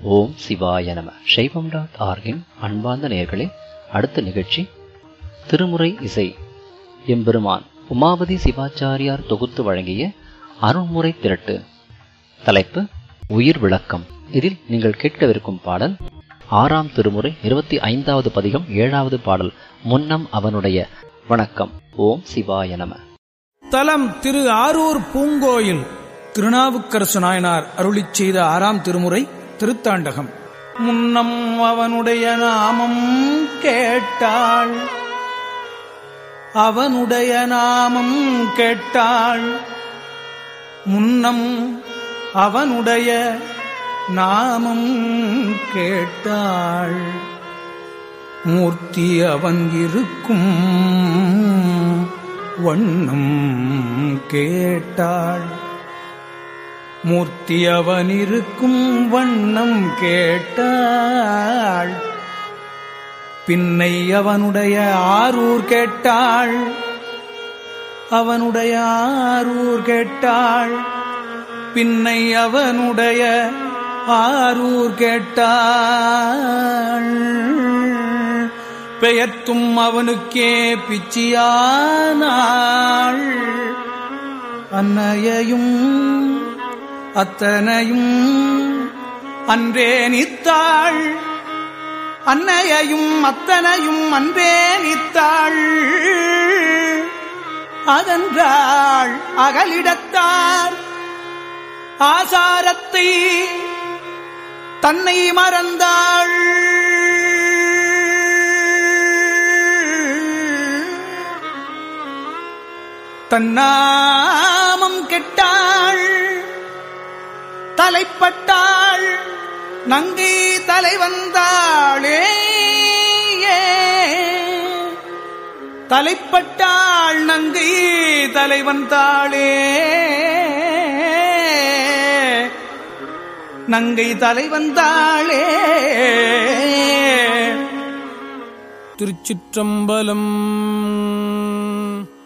ஓம் சிவாய நம சைவம் டாட் ஆர்கின் அன்பார்ந்த நேயர்களே அடுத்த நிகழ்ச்சி திருமுறை இசை எம்பெருமான் உமாபதி சிவாச்சாரியார் தொகுத்து வழங்கிய அருண்முறை திரட்டு தலைப்பு உயிர் விளக்கம் இதில் நீங்கள் கேட்கவிருக்கும் பாடல் ஆறாம் திருமுறை இருபத்தி ஐந்தாவது பதிகம் ஏழாவது பாடல் முன்னம் அவனுடைய வணக்கம் ஓம் சிவாய நம தலம் திரு ஆரூர் பூங்கோயில் திருநாவுக்கரசு நாயனார் அருளிச் செய்த ஆறாம் திருமுறை திருத்தாண்டகம் முன்னம் அவனுடைய நாமம் கேட்டாள் அவனுடைய நாமம் கேட்டாள் முன்னம் அவனுடைய நாமம் கேட்டாள் மூர்த்தி அவன் இருக்கும் வண்ணம் கேட்டாள் மூர்த்தி அவன் இருக்கும் வண்ணம் கேட்டாள் பின்னை அவனுடைய ஆரூர் கேட்டாள் அவனுடைய ஆரூர் கேட்டாள் பின்னை அவனுடைய ஆரூர் கேட்டாள் பெயர்த்தும் அவனுக்கே பிச்சியானாள் அன்னையையும் அத்தனையும் அன்றே நித்தாள் அன்னையையும் அத்தனையும் அன்றே நித்தாள் அதன்றாள் அகலிடத்தார் ஆசாரத்தை தன்னை மறந்தாள் தன்னாமம் கெட்டாள் தலைப்பட்டாள் நங்கை தலை வந்தாளே தலைப்பட்டாள் நங்கை தலை வந்தாளே நங்கை தலை வந்தாளே திருச்சிற்றம்பலம்